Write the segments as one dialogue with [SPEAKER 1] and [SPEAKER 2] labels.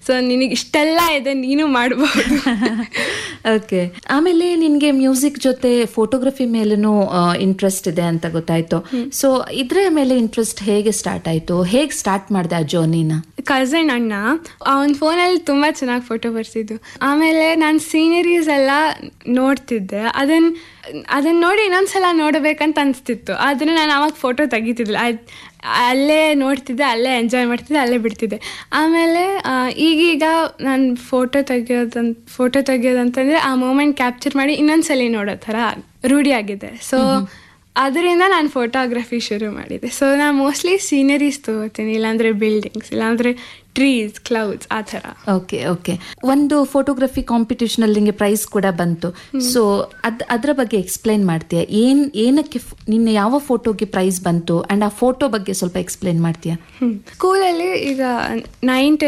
[SPEAKER 1] so ನಿನಗೆ ಇಷ್ಟೆಲ್ಲ ಇದೆ ನೀನು ಮಾಡಬಹುದು
[SPEAKER 2] ಓಕೆ ಆಮೇಲೆ ನಿನ್ಗೆ ಮ್ಯೂಸಿಕ್ ಜೊತೆ ಫೋಟೋಗ್ರಫಿ ಮೇಲೂ ಇಂಟ್ರೆಸ್ಟ್ ಇದೆ ಅಂತ ಗೊತ್ತಾಯ್ತು ಸೊ ಇದ್ರ ಮೇಲೆ ಇಂಟ್ರೆಸ್ಟ್ ಹೇಗೆ ಸ್ಟಾರ್ಟ್ ಆಯ್ತು ಹೇಗೆ ಸ್ಟಾರ್ಟ್ ಮಾಡಿದೆ ಆ ಜರ್ನಿನ
[SPEAKER 1] ಕಝನ್ ಅಣ್ಣ ಅವನ ಫೋನಲ್ಲಿ ತುಂಬ ಚೆನ್ನಾಗಿ ಫೋಟೋ ಬರ್ತಿದ್ದು ಆಮೇಲೆ ನಾನು ಸೀನರೀಸ್ ಎಲ್ಲ ನೋಡ್ತಿದ್ದೆ ಅದನ್ನ ಅದನ್ನ ನೋಡಿ ಇನ್ನೊಂದ್ಸಲ ನೋಡಬೇಕಂತ ಅನಿಸ್ತಿತ್ತು ಆದರೆ ನಾನು ಅವಾಗ ಫೋಟೋ ತೆಗಿತಿದ್ದಿಲ್ಲ ಅದ್- ಅಲ್ಲೇ ನೋಡ್ತಿದ್ದೆ ಅಲ್ಲೇ ಎಂಜಾಯ್ ಮಾಡ್ತಿದ್ದೆ ಅಲ್ಲೇ ಬಿಡ್ತಿದ್ದೆ ಆಮೇಲೆ ಆ, ಈಗೀಗ ನಾನು ಫೋಟೋ ತೆಗಿಯೋದಂತ ಫೋಟೋ ತೆಗಿಯೋದಂತಂದರೆ ಆ ಮೂಮೆಂಟ್ ಕ್ಯಾಪ್ಚರ್ ಮಾಡಿ ಇನ್ನೊಂದ್ಸಲಿ ನೋಡೋ ಥರ ರೂಢಿ ಆಗಿದೆ ಸೊ ಅದರಿಂದ ನಾನು ಫೋಟೋಗ್ರಫಿ ಶುರು ಮಾಡಿದೆ ಸೊ ನಾನು ಮೋಸ್ಟ್ಲಿ ಸೀನರೀಸ್ ತಗೋತೀನಿ ಇಲ್ಲಾಂದರೆ ಬಿಲ್ಡಿಂಗ್ಸ್ ಇಲ್ಲಾಂದರೆ ಟ್ರೀಸ್ ಕ್ಲೌಡ್ಸ್ ಆ ಥರ
[SPEAKER 2] ಓಕೆ ಓಕೆ ಒಂದು ಫೋಟೋಗ್ರಫಿ ಕಾಂಪಿಟೇಷನ್ ಅಲ್ಲಿ ನಿಂಗೆ ಪ್ರೈಸ್ ಕೂಡ ಬಂತು ಸೊ ಅದ್ ಅದ್ರ ಬಗ್ಗೆ ಎಕ್ಸ್ಪ್ಲೈನ್ ಮಾಡ್ತೀಯಾ ಏನ್ ಏನಕ್ಕೆ ಫ್- ನಿನ್ನೆ ಯಾವ ಫೋಟೋಗೆ ಪ್ರೈಸ್ ಬಂತು ಅಂಡ್ ಆ ಫೋಟೋ ಬಗ್ಗೆ ಸ್ವಲ್ಪ ಎಕ್ಸ್ಪ್ಲೈನ್ ಮಾಡ್ತೀಯಾ
[SPEAKER 1] ಸ್ಕೂಲಲ್ಲಿ ಈಗ ನೈನ್ತ್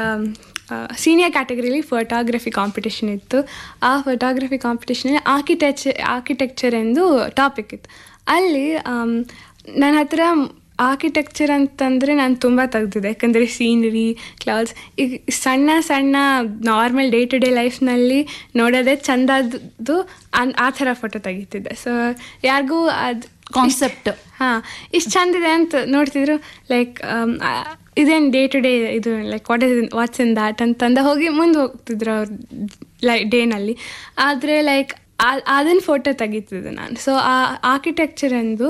[SPEAKER 1] ಸೀನಿಯರ್ ಕ್ಯಾಟಗರಿಲಿ ಫೋಟೋಗ್ರಫಿ ಕಾಂಪಿಟೇಷನ್ ಇತ್ತು ಆ ಫೋಟೋಗ್ರಫಿ ಕಾಂಪಿಟೇಷನಲ್ಲಿ ಆರ್ಕಿಟೆಕ್ಚರ್ ಆರ್ಕಿಟೆಕ್ಚರ್ ಎಂದು ಟಾಪಿಕ್ ಇತ್ತು ಅಲ್ಲಿ ಆಮ್, ನನ್ನ ಹತ್ರ ಆರ್ಕಿಟೆಕ್ಚರ್ ಅಂತಂದರೆ ನಾನು ತುಂಬ ತೆಗ್ದಿದ್ದೆ ಯಾಕಂದರೆ ಸೀನರಿ ಕ್ಲೌಡ್ಸ್ ಈಗ ಸಣ್ಣ ಸಣ್ಣ ನಾರ್ಮಲ್ ಡೇ ಟು ಡೇ ಲೈಫ್ನಲ್ಲಿ ನೋಡೋದೇ ಚಂದದ್ದು ಅನ್ ಆ ಥರ ಫೋಟೋ ತೆಗಿತಿದ್ದೆ ಸೊ ಯಾರಿಗೂ ಅದು
[SPEAKER 2] ಕಾನ್ಸೆಪ್ಟ್
[SPEAKER 1] ಹಾ ಇಷ್ಟು ಚಂದಿದೆ ಅಂತ ನೋಡ್ತಿದ್ರು ಲೈಕ್ ಇದೇನು ಡೇ ಟು ಡೇ ಇದು like what is what's in that ಅಂತಂದ ಹೋಗಿ ಮುಂದೆ ಹೋಗ್ತಿದ್ರು ಅವ್ರ ಲೈ ಡೇನಲ್ಲಿ ಆದರೆ ಲೈಕ್ ಅದನ್ನ ಫೋಟೋ ತೆಗಿತಿದ್ದೆ ನಾನು ಸೊ ಆ ಆರ್ಕಿಟೆಕ್ಚರ್ ಎಂದು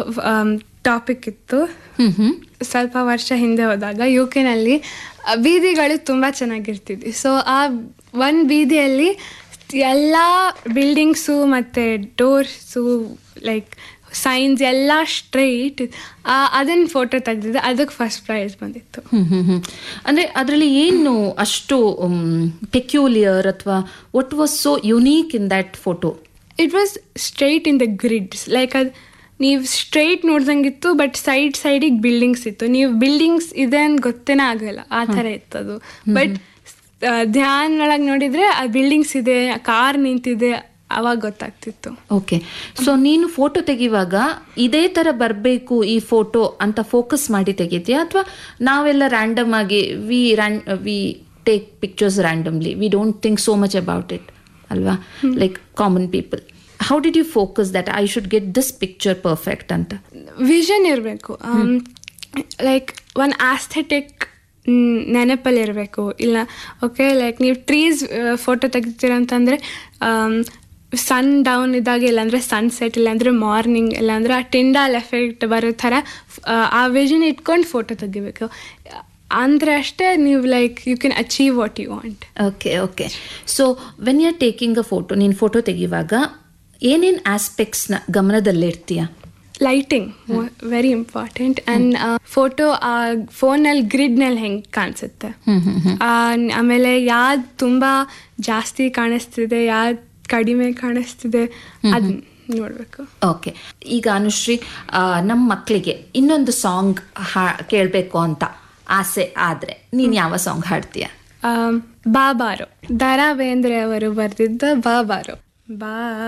[SPEAKER 1] ಟಾಪಿಕ್ ಇತ್ತು
[SPEAKER 2] ಹ್ಮ್ ಹ್ಮ್
[SPEAKER 1] ಸ್ವಲ್ಪ ವರ್ಷ ಹಿಂದೆ ಹೋದಾಗ ಯು ಕೆನಲ್ಲಿ ಬೀದಿಗಳು ತುಂಬ ಚೆನ್ನಾಗಿರ್ತಿದ್ವಿ ಸೊ ಆ ಒಂದು ಬೀದಿಯಲ್ಲಿ ಎಲ್ಲ ಬಿಲ್ಡಿಂಗ್ಸು ಮತ್ತು ಡೋರ್ಸು ಲೈಕ್ ಸೈನ್ಸ್ ಎಲ್ಲ ಸ್ಟ್ರೈಟ್ ಅದನ್ನು ಫೋಟೋ ತೆಗೆದಿದ್ದೆ ಅದಕ್ಕೆ ಫಸ್ಟ್ ಪ್ರೈಸ್ ಬಂದಿತ್ತು
[SPEAKER 2] ಹ್ಮ್ ಹ್ಮ್ ಹ್ಮ್ ಅಂದ್ರೆ ಅದರಲ್ಲಿ ಏನು ಅಷ್ಟು ಪೆಕ್ಯೂಲಿಯರ್ ಅಥವಾ what was so unique in that photo
[SPEAKER 1] it was straight in the grids like ಅದು ನೀವು ಸ್ಟ್ರೈಟ್ ನೋಡ್ದಂಗಿತ್ತು ಬಟ್ ಸೈಡ್ ಸೈಡಿಗೆ ಬಿಲ್ಡಿಂಗ್ಸ್ ಇತ್ತು ನೀವು ಬಿಲ್ಡಿಂಗ್ಸ್ ಇದೆ ಅಂತ ಗೊತ್ತೇನೇ ಆಗಲ್ಲ ಆ ಥರ ಇತ್ತು ಅದು ಬಟ್ ಧ್ಯಾನ್ ಒಳಗೆ ನೋಡಿದರೆ ಆ ಬಿಲ್ಡಿಂಗ್ಸ್ ಇದೆ ಕಾರ್ ನಿಂತಿದೆ ಅವಾಗ ಗೊತ್ತಾಗ್ತಿತ್ತು
[SPEAKER 2] ಓಕೆ ಸೊ ನೀನು ಫೋಟೋ ತೆಗಿವಾಗ ಇದೇ ತರ ಬರಬೇಕು ಈ ಫೋಟೋ ಅಂತ ಫೋಕಸ್ ಮಾಡಿ ತೆಗಿತೀಯಾ ಅಥವಾ ನಾವೆಲ್ಲ ರ್ಯಾಂಡಮ್ ಆಗಿ we ran we take pictures randomly we don't think so much about it ಅಲ್ವಾ like common people how did you focus that I should get this picture perfect ಅಂತ
[SPEAKER 1] ವಿಷನ್ ಇರಬೇಕು like one aesthetic ನೆನಪಲ್ಲಿ ಇರಬೇಕು ಇಲ್ಲ okay like ನೀವು trees photo ತೆಗಿತೀರ ಅಂತಂದರೆ ಸನ್ down ಇದ್ದಾಗ ಇಲ್ಲಾಂದರೆ ಸನ್ಸೆಟ್ ಇಲ್ಲಾಂದರೆ ಮಾರ್ನಿಂಗ್ ಇಲ್ಲಾಂದರೆ ಆ ಟಿಂಡಾಲ್ ಎಫೆಕ್ಟ್ ಬರೋ ಥರ ಆ, ಆ ವಿಷನ್ ಇಟ್ಕೊಂಡು ಫೋಟೋ ತೆಗಿಬೇಕು ಅಂದರೆ ಅಷ್ಟೇ ನೀವು like you can achieve what you want
[SPEAKER 2] okay okay so when you are taking a photo ನೀನು ಫೋಟೋ ತೆಗಿವಾಗ ಏನೇನು ಆಸ್ಪೆಕ್ಟ್ಸ್ನ ಗಮನದಲ್ಲಿಡ್ತೀಯಾ
[SPEAKER 1] lighting very important and photo ಆ ಫೋನಲ್ಲಿ ಗ್ರಿಡ್ನಲ್ಲಿ ಹೆಂಗೆ ಕಾಣಿಸುತ್ತೆ ಆ, ಆಮೇಲೆ ಯಾವ್ದು ತುಂಬ ಜಾಸ್ತಿ ಕಾಣಿಸ್ತಿದೆ ಯಾವ್ದು ಕಡಿಮೆ ಕಾಣಿಸ್ತಿದೆ ಅದನ್ನ ನೋಡಬೇಕು
[SPEAKER 2] ಓಕೆ ಈಗ ಅನುಶ್ರೀ ಆ, ನಮ್ಮ ಮಕ್ಕಳಿಗೆ ಇನ್ನೊಂದು ಸಾಂಗ್ ಹಾ ಕೇಳಬೇಕು ಅಂತ ಆಸೆ ಆದರೆ ನೀನು ಯಾವ ಸಾಂಗ್ ಹಾಡ್ತೀಯ
[SPEAKER 1] ಬಾಬಾರೋ ದರಾ ಬೇಂದ್ರೆ ಅವರು ಬರೆದಿದ್ದ ಬಾಬಾರೋ ಬಾ